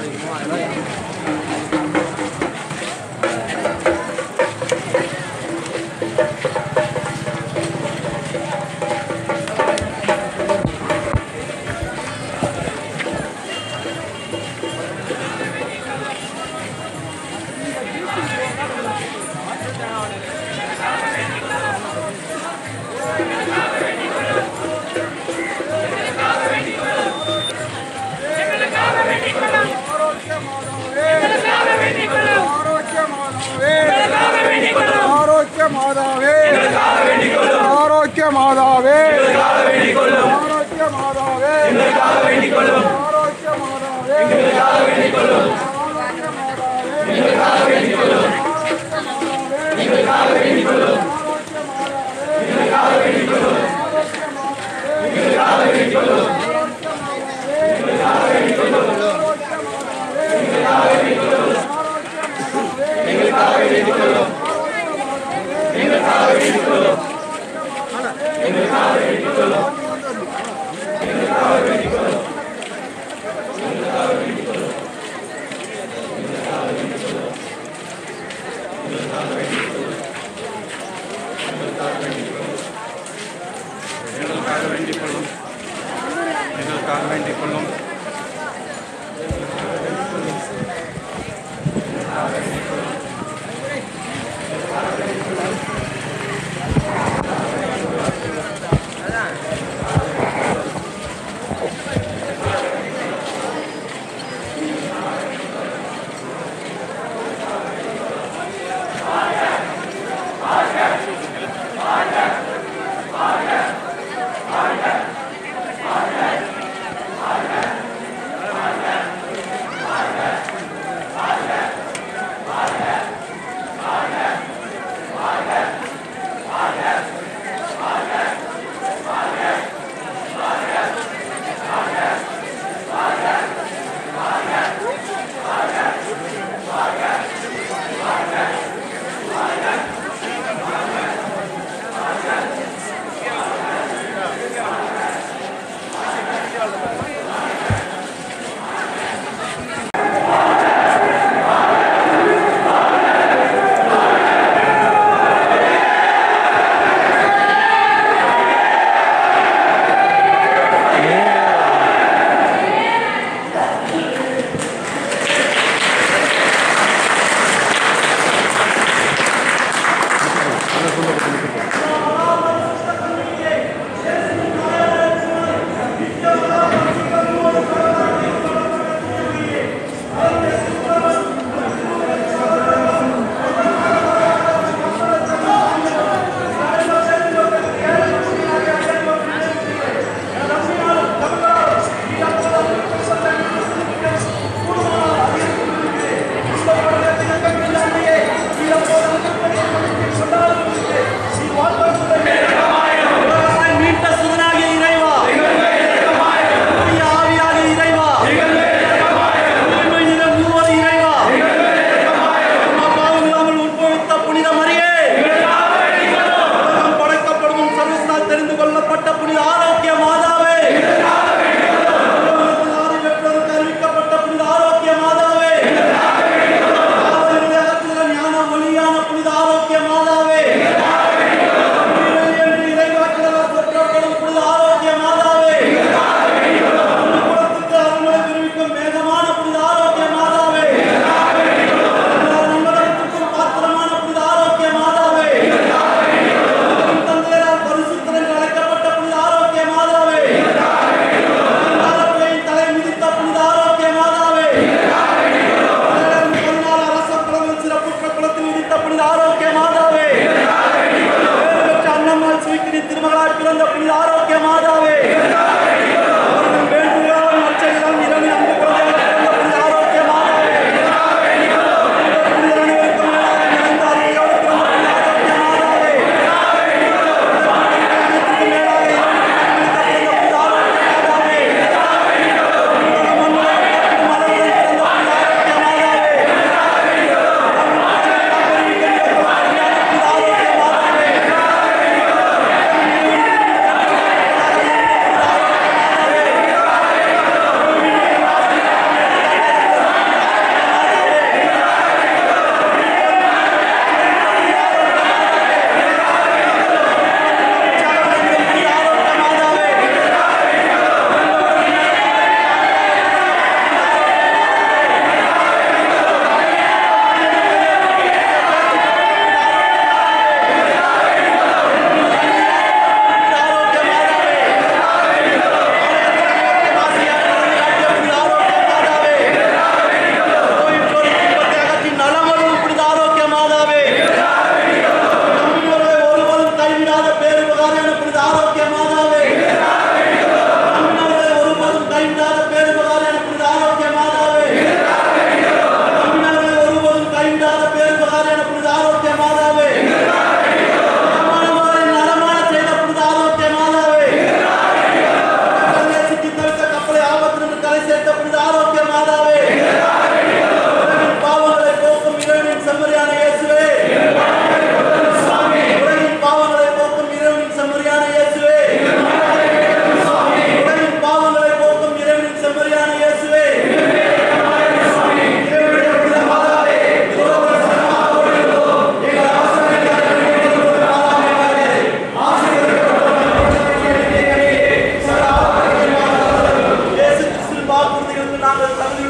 ஆரோக்கிய மாதாவே ஆரோக்கிய மாதாவே ஆரோக்கிய மாதாவே ஆரோக்கிய மாதாவே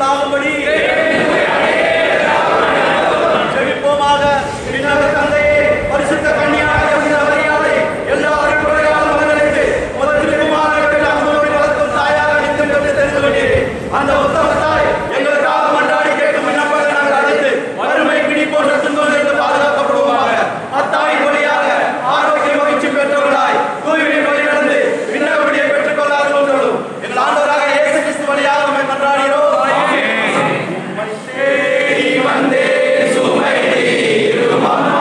அடையலாகும்படி செழிப்போமாக விண்ணக தந்தையே பரிசுத்த கன்னியாக புனித மரியாதை எல்லா அருள்குறையாலும் மகனுக்கு முதல் திருக்குமாரர்கள் அம்மனோடு வளர்க்கும் தாயாக நித்தம் பெற்று தெரிந்து கொண்டீரே அந்த உத்தம தாய் எங்களுக்காக மன்றாடி கேட்கும் விண்ணப்பங்களை நாங்கள் அழைத்து வறுமை பிடி போன்ற துன்பங்களுக்கு பாதுகாக்கப்படுவோமாக அத்தாயின் வழியாக ஆரோக்கிய மகிழ்ச்சி பெற்றவர்களாய் தூய்மை வழி நடந்து விண்ணகப்படியை பெற்றுக் கொள்ளாதவர்களும் எங்கள் ஆண்டவராக இயேசு கிறிஸ்து வழியாக நம்மை மன்றாடுகிறோம் உம்மை தேடி வந்தே சுமை தீரும் அம்மா.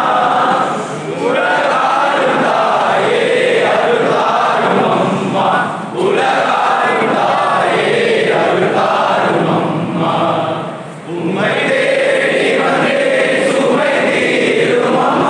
உலகாளும் தாயே, அருளாளும் அம்மா. உலகாளும் தாயே, அருளாளும் அம்மா. உம்மை தேடி வந்தே சுமை தீரும் அம்மா.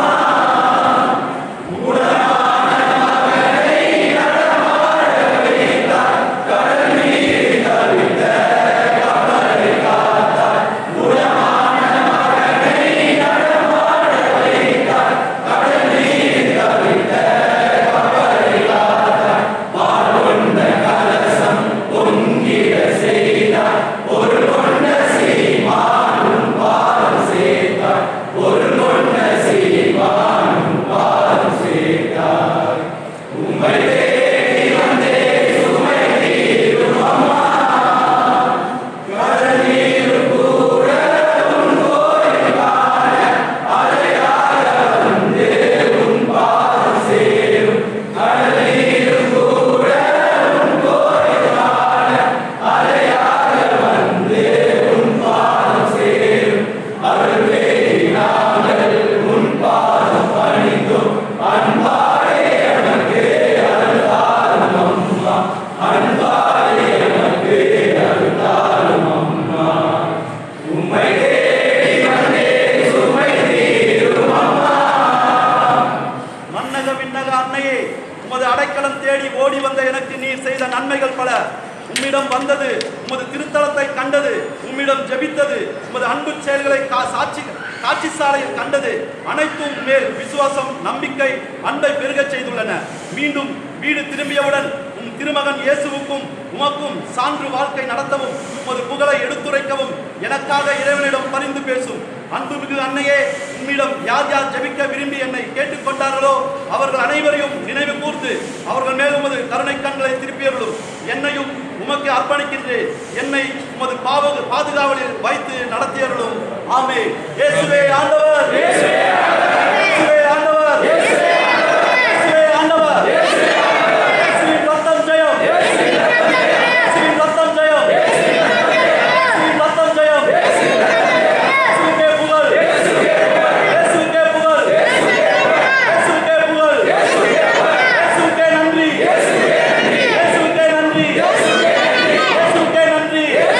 உடனான மகனை நடமாட வைத்தார். கடல் நீர் தவித்த கப்பலை காத்தார். உடனான மகனை நடமாட வைத்தார். கடல் நீர் தவித்த கப்பலை காத்தார். பால் கொண்ட கலசம் பொங்கிட செய்தார். ஒரு கொண்ட சீமானும் பால் சேர்த்தார். ஒரு கொண்ட சீமானும் பால் சேர்த்தார். உம்மை தேடி வந்தே சுமை தீரும் அம்மா. கடல் நீர் கூட உன் கோயில் காண அலையாக வந்து உன் பாதம் சேரும். கடல் நீர் கூட உன் கோயில் காண அலையாக வந்து உன் பாதம் சேரும். அருளே நாங்கள் உன் பாதம் பணிந்தோம் அன்பாலே எனக்கு அருளாலும் அம்மா அன்பாலே எனக்கு அருளாலும் அம்மா உம்மை தேடி வந்தே சுமை தீரும் அம்மா மன்னக விண்ணக அன்னையே உமது அடைக்கலம் தேடி ஓடி வந்த எனக்கு நீர் செய்த நன்மைகள் பல உம்மிடம் வந்தது உமது திருத்தலத்தை கண்டது உம்மிடம் ஜெபித்தது உமது அன்பு செயல்களை கா- சாட்சி காட்சி சாலையில் கண்டது அனைத்தும் மேல் விசுவாசம் நம்பிக்கை அன்பை பெருகச் செய்துள்ளன மீண்டும் வீடு திரும்பியவுடன் உம் திருமகன் இயேசுவுக்கும் உமக்கும் சான்று வாழ்க்கை நடத்தவும் உமது புகழை எடுத்துரைக்கவும் எனக்காக இறைவனிடம் பரிந்து பேசும் அன்புமிகு அன்னையே உம்மிடம் யார் யார் ஜெபிக்க விரும்பி என்னை கேட்டுக்கொண்டார்களோ அவர்கள் அனைவரையும் நினைவு கூர்ந்து அவர்கள் மேல் உமது கருணை கண்களை திருப்பியவர்களும் என்னையும் உமக்கு அர்ப்பணிக்கின்றேன் என்னை உமது பாவ பாதுகாவலில் வைத்து நடத்தியவர்களும் ஆமே இயேசுவே ஆண்டவர் இயேசுவே ஆண்டவர் இயேசுவே ஆண்டவர் இயேசுவின் ரத்தம் ஜெயம் இயேசுவின் ரத்தம் ஜெயம் இயேசுவின் ரத்தம் ஜெயம் இயேசுவுக்கே புகழ் இயேசுவுக்கே புகழ் இயேசுவுக்கே புகழ் இயேசுவுக்கே நன்றி இயேசுவுக்கே நன்றி இயேசுவுக்கே நன்றி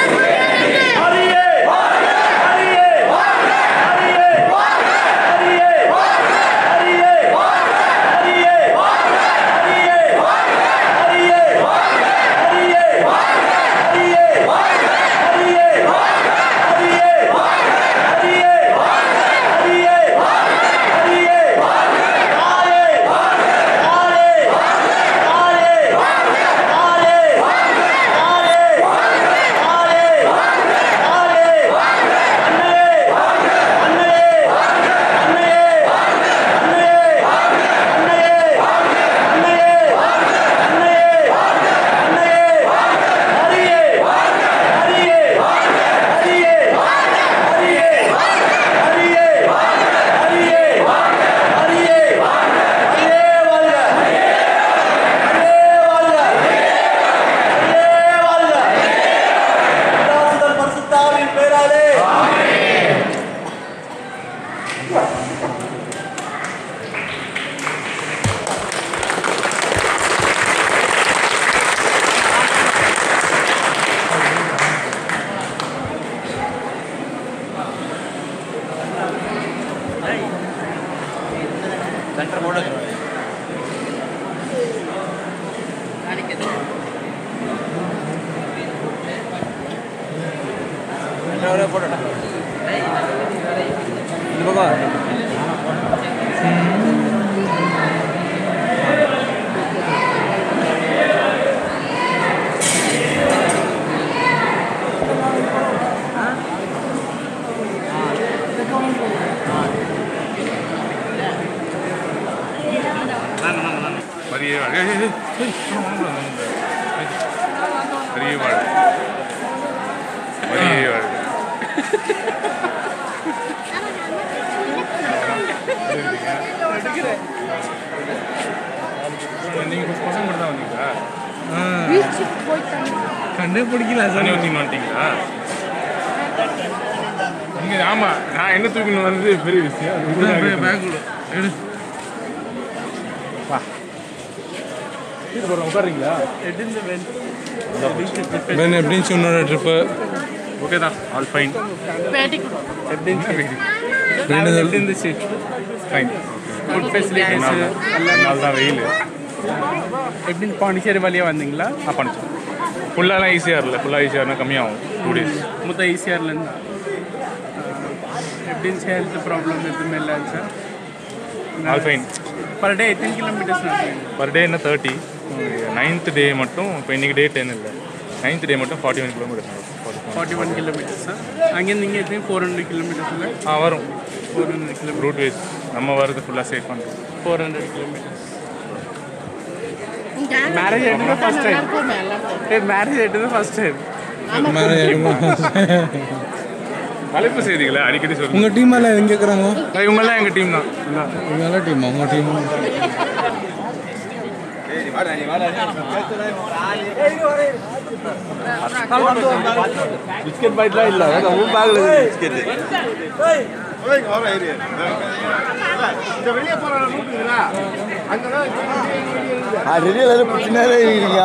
ஹரியே ஹரியே ஹரியே ஹரியே ஹரியே ஹரியே ஹரியே ஹரியே ஹரியே ஹரியே ஹரியே ஹரியே ஹரியே ஹரியே ஹரியே ஆயே ஆயே ஆயே ஆயே ஆயே ஆயே ஆயே அன்னையே அன்னையே அன்னையே அன்னையே அன்னையே அன்னையே அன்னையே அன்னையே ஹரியே ஹரியே ஹரியே ஹரியே ஹரியே ஹரியே ஹரியே ஹரியே வாழ்க ஹரியே வாழ்க ஹரியே வாழ்க பிதாசுதன் பரிசுத்தாவின் பேராலே ஆ பெரிய வாழ் ஏய், ஏய், ஏய், ஏய், வாங்க, வாங்க, வாங்க. பெரிய வாழ் பெரிய வாழ் நீங்க பசங்க மட்டும் தான் வந்தீங்களா கண்டே பிடிக்கல தண்ணி ஊற்றின்னு வந்துட்டீங்களா நீங்க ஆமா நான் என்ன தூக்கணும் வந்து பெரிய விஷயம் அது உள்ள பேக்குள்ள எடு சீட்டு போடுறோம் உட்காருங்களா பென் எப்படின்னு சொன்னோட ட்ரிப்பு ஓகே தான் ஆல் ஃபைன் எப்படி இருந்துச்சு ஃபைன் ஃபுட் ஃபெசிலிட்டிஸ் அதனால தான் வெயில் எப்படி பாண்டிச்சேரி வழியாக வந்தீங்களா ஆ பண்ணிச்சோம் ஃபுல்லாலாம் ஈஸியாக இல்லை ஃபுல்லாக ஈஸியாக இருந்தால் கம்மியாகும் டூ டேஸ் மொத்த ஈஸியார்லேருந்து எப்படி இருந்துச்சு ஹெல்த் ப்ராப்ளம் எதுவுமே இல்லை sir all fine per day எத்தனை கிலோமீட்டர்ஸ் நடத்துவீங்க பர் டே என்ன தேர்ட்டி நைன்த் டே மட்டும் இப்போ இன்னைக்கு டே டென் இல்லை நைன்த் டே மட்டும் forty one kilometre forty one kilometres sir அங்கேருந்து நீங்கள் எத்தனை ஃபோர் ஹண்ட்ரட் கிலோமீட்டர்ஸில் ஆ வரும் four hundred kilometre route ways நம்ம வரது ஃபுல்லாக சேஃப் பண்ணுறோம் ஃபோர் ஹண்ட்ரட் கிலோமீட்டர்ஸ் மேரேஜ் ஆகிட்டு ஃபஸ்ட் டைம் ஏ மேரேஜ் ஆகிட்டு ஃபஸ்ட் டைம் தலைப்பு செய்திகளை அடிக்கடி சொல்லுங்க உங்கள் டீம் எல்லாம் எங்கே இருக்கிறாங்க இவங்கெல்லாம் எங்கள் டீம் தான் நல்ல டீம் உங்கள் டீம் பிஸ்கெட் பாக்கெட்லாம் இல்லை உன் பேக்கில் பிஸ்கெட் ரெடியாக பிரச்சனையே இருக்கீங்க